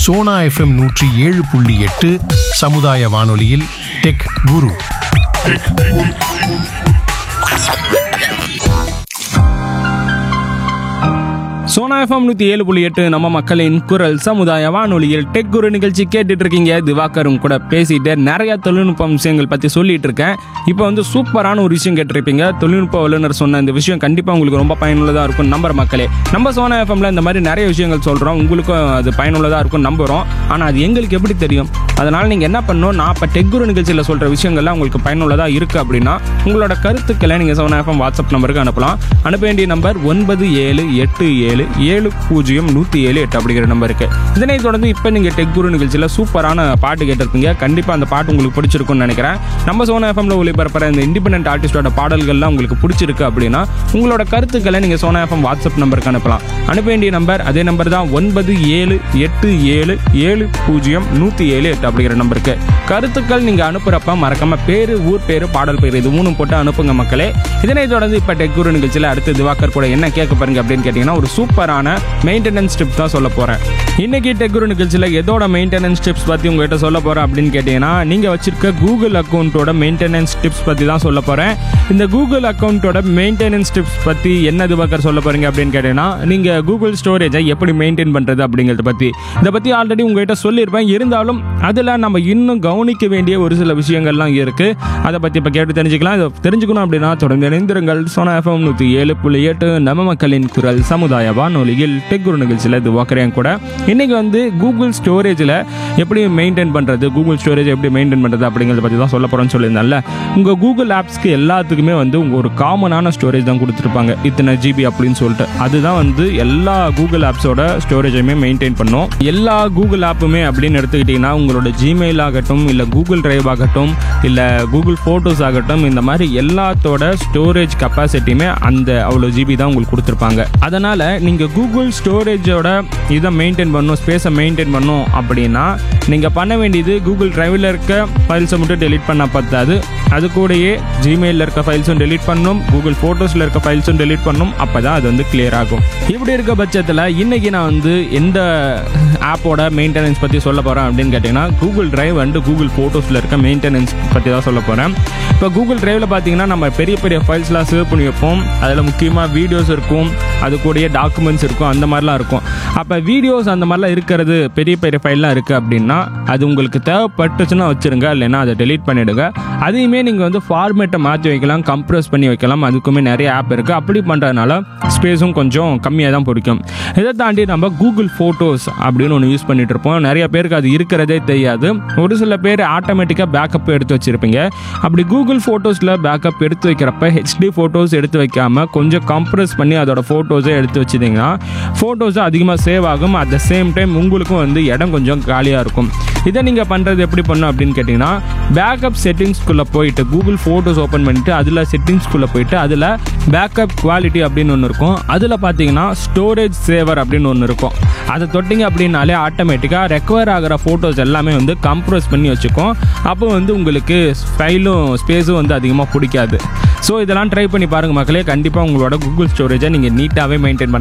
Sona FM நூற்றி ஏழு புள்ளி எட்டு சமுதாய வானொலியில் டெக் குரு சோனா எஃப்எம் நூற்றி ஏழு புள்ளி எட்டு நம்ம மக்களின் குரல் சமுதாய வானொலியில் டெக் குரு நிகழ்ச்சி கேட்டுட்டு இருக்கீங்க திவாகரும் கூட பேசிட்டு நிறைய தொழில்நுட்ப விஷயங்கள் பற்றி சொல்லிட்டு இருக்கேன் இப்போ வந்து சூப்பரான ஒரு விஷயம் கேட்டிருப்பீங்க தொழில்நுட்ப வல்லுநர் சொன்ன இந்த விஷயம் கண்டிப்பாக உங்களுக்கு ரொம்ப பயனுள்ளதாக இருக்கும் நம்புற மக்களே நம்ம சோனா எஃப்எம்ல இந்த மாதிரி நிறைய விஷயங்கள் சொல்கிறோம் உங்களுக்கும் அது பயனுள்ளதாக இருக்கும் நம்புகிறோம் ஆனால் அது எங்களுக்கு எப்படி தெரியும் அதனால் நீங்கள் என்ன பண்ணணும் நான் இப்போ டெக் குரு நிகழ்ச்சியில் சொல்கிற விஷயங்கள்லாம் உங்களுக்கு பயனுள்ளதாக இருக்குது அப்படின்னா உங்களோட கருத்துக்களை நீங்கள் சோனா எஃப்எம் வாட்ஸ்அப் நம்பருக்கு அனுப்பலாம் அனுப்ப வேண்டிய நம்பர் ஒன்பது ஏழு எட்டு ஏழு ஏழு பூஜ்ஜியம் நூற்றி ஏழு எட்டு அப்படிங்கிற நம்பருக்கு இதனைத் தொடர்ந்து இப்போ நீங்கள் டெக் குரு நிகழ்ச்சியில் சூப்பரான பாட்டு கேட்டிருப்பீங்க கண்டிப்பாக அந்த பாட்டு உங்களுக்கு பிடிச்சிருக்கும்னு நினைக்கிறேன் நம்ம சோனா எஃப்எம்ல ஒளிபரப்புற இந்த இண்டிபெண்டன்ட் ஆர்டிஸ்டோட பாடல்கள்லாம் உங்களுக்கு பிடிச்சிருக்கு அப்படின்னா உங்களோட கருத்துக்களை நீங்கள் சோனா எஃப்எம் வாட்ஸ்அப் நம்பருக்கு அனுப்பலாம் அனுப்ப வேண்டிய நம்பர் அதே நம்பர் தான் ஒன்பது ஏழு எட்டு ஏழு ஏழு பூஜ்ஜியம் நூற்றி ஏழு எட்டு அப்படிங்கிற நம்பருக்கு கருத்துக்கள் நீங்கள் அனுப்புகிறப்ப மறக்காம பேரு ஊர் பேரு பாடல் பேர் இது மூணும் போட்டு அனுப்புங்க மக்களே இதனைத் தொடர்ந்து இப்போ டெக் குரு நிகழ்ச்சியில் அடுத்து திவாகர் கூட என்ன கேட்க பாருங்க அப்படின்னு கேட்டிங்கன்னா ஒரு சூப்பரான மெயின்டெனன்ஸ் டிப்ஸ் தான் சொல்ல போகிறேன் இன்னைக்கு டெக் குரு நிகழ்ச்சியில் எதோட மெயின்டெனன்ஸ் டிப்ஸ் பற்றி உங்ககிட்ட சொல்ல போகிறேன் அப்படின்னு கேட்டிங்கன்னா நீங்கள் வச்சிருக்க கூகுள் அக்கௌண்ட்டோட மெயின்டெனன்ஸ் டிப்ஸ் பற்றி தான் சொல்ல போகிறேன் இந்த கூகுள் அக்கௌண்ட்டோட மெயின்டெனன்ஸ் டிப்ஸ் பற்றி என்ன திவாகர் சொல்ல போகிறீங்க அப்படின்னு கேட்டிங்கன்னா நீங்கள் கூகுள் ஸ்டோரேஜை எப்படி மெயின்டைன் பண்ணுறது அப்படிங்கிறத பற்றி இதை பற்றி ஆல்ரெடி உங்ககிட்ட சொல்லியிருப்பேன் இருந்தாலும் அதில் நம்ம இன்னும் கவனிக்க வேண்டிய ஒரு சில விஷயங்கள்லாம் இருக்குது அதை பற்றி இப்போ கேட்டு தெரிஞ்சுக்கலாம் இதை தெரிஞ்சுக்கணும் அப்படின்னா தொடர்ந்து இணைந்திருங்கள் சோனா எஃப்எம் நூற்றி ஏழு புள்ளி எட்டு நம்ம மக்களின் குரல் சமுதாய வானொலியில் டெக் குரு நிகழ்ச்சியில் இது வாக்குறேன் கூட இன்னைக்கு வந்து கூகுள் ஸ்டோரேஜில் எப்படி மெயின்டைன் பண்ணுறது கூகுள் ஸ்டோரேஜ் எப்படி மெயின்டைன் பண்ணுறது அப்படிங்கிறத பற்றி தான் சொல்ல போகிறேன்னு சொல்லியிருந்தேன்ல உங்கள் கூகுள் ஆப்ஸ்க்கு எல்லாத்துக்குமே வந்து உங்கள் ஒரு காமனான ஸ்டோரேஜ் தான் கொடுத்துருப்பாங்க இத்தனை ஜிபி அப்படின்னு சொல்லிட்டு அதுதான் வந்து எல்லா கூகுள் ஆப்ஸோட ஸ்டோரேஜையுமே மெயின்டைன் பண்ணும் எல்லா கூகுள் ஆப்புமே அப்படின்னு எடுத்துக்கிட்டிங்கன்னா உங்களோட ஜிமெயில் ஆகட்டும் இல்லை கூகுள் டிரைவ் ஆகட்டும் இல்லை கூகுள் ஃபோட்டோஸ் ஆகட்டும் இந்த மாதிரி எல்லாத்தோட ஸ்டோரேஜ் கெப்பாசிட்டியுமே அந்த அவ்வளோ ஜிபி தான் உங்களுக்கு கொடுத்துருப்பாங்க அதனால் நீங்கள் கூகுள் ஸ்டோரேஜோட இதை மெயின்டைன் பண்ணணும் ஸ்பேஸை மெயின்டைன் பண்ணணும் அப்படின்னா நீங்கள் பண்ண வேண்டியது கூகுள் டிரைவில் இருக்க ஃபைல்ஸை மட்டும் டெலீட் பண்ண பத்தாது அது கூடயே ஜிமெயிலில் இருக்க ஃபைல்ஸும் டெலீட் பண்ணணும் கூகுள் ஃபோட்டோஸில் இருக்க ஃபைல்ஸும் டெலீட் பண்ணணும் அப்போ தான் அது வந்து கிளியர் ஆகும் இப்படி இருக்க பட்சத்தில் இன்றைக்கி நான் வந்து எந்த ஆப்போட மெயின்டெனன்ஸ் பற்றி சொல்ல போகிறேன் அப்படின்னு கேட்டிங்கன்னா கூகுள் டிரைவ் அண்டு கூகுள் ஃபோட்டோஸில் இருக்க மெயின்டெனன்ஸ் பற்றி தான் சொல்ல போகிறேன் இப்போ கூகுள் டிரைவில் பார்த்தீங்கன்னா நம்ம பெரிய பெரிய ஃபைல்ஸ்லாம் சேவ் பண்ணி வைப்போம் அதில் முக்கியமாக வீடியோஸ் இருக்கும் அது கூடயே டாக்குமெண்ட்ஸ் இருக்கும் அந்த மாதிரிலாம் இருக்கும் அப்போ வீடியோஸ் அந்த மாதிரிலாம் இருக்கிறது பெரிய பெரிய ஃபைல்லாம் இருக்குது அப்படின்னா அது உங்களுக்கு தேவைப்பட்டுச்சுன்னா வச்சுருங்க இல்லைன்னா அதை டெலீட் பண்ணிவிடுங்க அதையுமே நீங்கள் வந்து ஃபார்மேட்டை மாற்றி வைக்கலாம் கம்ப்ரஸ் பண்ணி வைக்கலாம் அதுக்குமே நிறைய ஆப் இருக்குது அப்படி பண்ணுறதுனால ஸ்பேஸும் கொஞ்சம் கம்மியாக தான் பிடிக்கும் இதை தாண்டி நம்ம கூகுள் ஃபோட்டோஸ் அப்படின்னு ஒன்று யூஸ் பண்ணிட்டு இருப்போம் நிறைய பேருக்கு அது இருக்கிறதே தெரியாது ஒரு சில பேர் ஆட்டோமேட்டிக்காக பேக்கப் எடுத்து வச்சுருப்பீங்க அப்படி கூகுள் ஃபோட்டோஸில் பேக்கப் எடுத்து வைக்கிறப்ப ஹெச்டி ஃபோட்டோஸ் எடுத்து வைக்காம கொஞ்சம் கம்ப்ரஸ் பண்ணி அதோட ஃபோட்டோஸை எடுத்து வச்சிட்டிங்கன்னா ஃபோட்டோஸும் அதிகமாக சேவ் ஆகும் அட் த சேம் டைம் உங்களுக்கும் வந்து இடம் கொஞ்சம் காலியாக இருக்கும் இதை நீங்கள் பண்ணுறது எப்படி பண்ணும் அப்படின்னு கேட்டிங்கன்னா பேக்கப் செட்டிங்ஸ்குள்ளே போயிட்டு கூகுள் ஃபோட்டோஸ் ஓப்பன் பண்ணிட்டு அதில் செட்டிங்ஸ்குள்ளே போயிட்டு அதில் பேக்கப் குவாலிட்டி அப்படின்னு ஒன்று இருக்கும் அதில் பார்த்தீங்கன்னா ஸ்டோரேஜ் சேவர் அப்படின்னு ஒன்று இருக்கும் அதை தொட்டிங்க அப்படின்னாலே ஆட்டோமேட்டிக்காக ரெக்கவர் ஆகிற ஃபோட்டோஸ் எல்லாமே வந்து கம்ப்ரஸ் பண்ணி வச்சுக்கும் அப்போ வந்து உங்களுக்கு ஃபைலும் ஸ்பேஸும் வந்து அதிகமாக பிடிக்காது ஸோ இதெல்லாம் ட்ரை பண்ணி பாருங்கள் மக்களே கண்டிப்பாக உங்களோட கூகுள் ஸ்டோரேஜை நீங்கள் நீட்டாகவே மெயின்டைன் பண்ண